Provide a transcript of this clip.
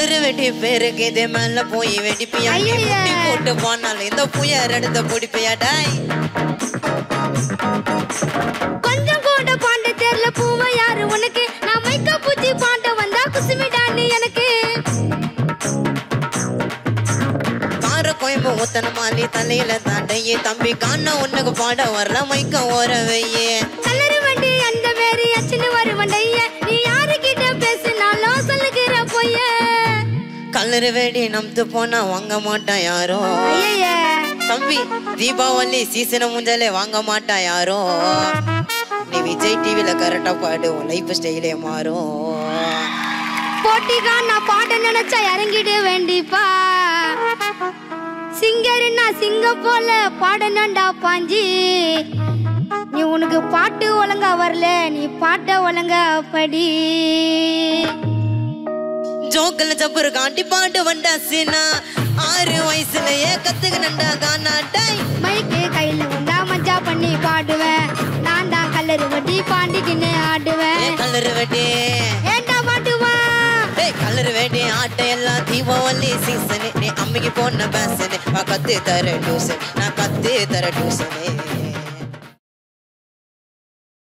Colour வெட்டி பேருக்கு இதே மேல போய் வெடிப்பியா நீ ஐயையே. முட்டி போட்டு போனாலும் இந்த புயர் எடுத்த பிடிப்பியா டாய் கொஞ்சம் கூட பாண்ட தெரியல பூவை யாரு உனக்கு நான் மைக்கா பூச்சி பாண்ட வந்தா குசுமிடான்னு எனக்கு கார கோயம்பு ஊத்தன மாலி தலையில தாண்டையே தம்பி காண உனக்கு பாட வரல மைக்க ஓர வையே கலரு வண்டி அந்த மாரி அச்சுன்னு வருவண்டைய நீ யாருக்கிட்ட பேசினாலும் சொல்லுகிற பொய்ய கலரு வெடி நம்து போனா வாங்க மாட்டான் யாரோ ஐயையே தம்பி தீபாவளி சீசனை முஞ்சாலே வாங்க மாட்டான் யாரோ நீ விஜய் டிவில கரெக்டா பாடு உன் லைஃப் ஸ்டைலே மாறும் போட்டிக்கா நான் பாட நினைச்சா இறங்கிட வேண்டிப்பா சிங்கர்னா சிங்க போல பாடணும்டா பாஞ்சி நீ உனக்கு பாட்டு ஒழுங்கா வரல நீ பாட்ட ஒழுங்கா படி ஜோக்கல ஜப்பர் காண்டி பாட்டு வண்டா சீனா ஆறு வயசுலயே கத்துக்கினண்டா கானா டாய் மைக்கு கையில வந்தா மஜா பண்ணி பாடுவேன் நான் தான் கல்லறு வட்டி பாண்டிக்கின்னு ஆடுவேன் ஏ கலரு வெடி ஏண்டா பாட்டுவான் ஏய் கலரு வெடி ஆட்ட எல்லாம் தீபாவளி சீசனு நீ அம்மிக்கு போன பேசனு நான் கத்து தர டியூசன் நான் கத்து தர டியூசனு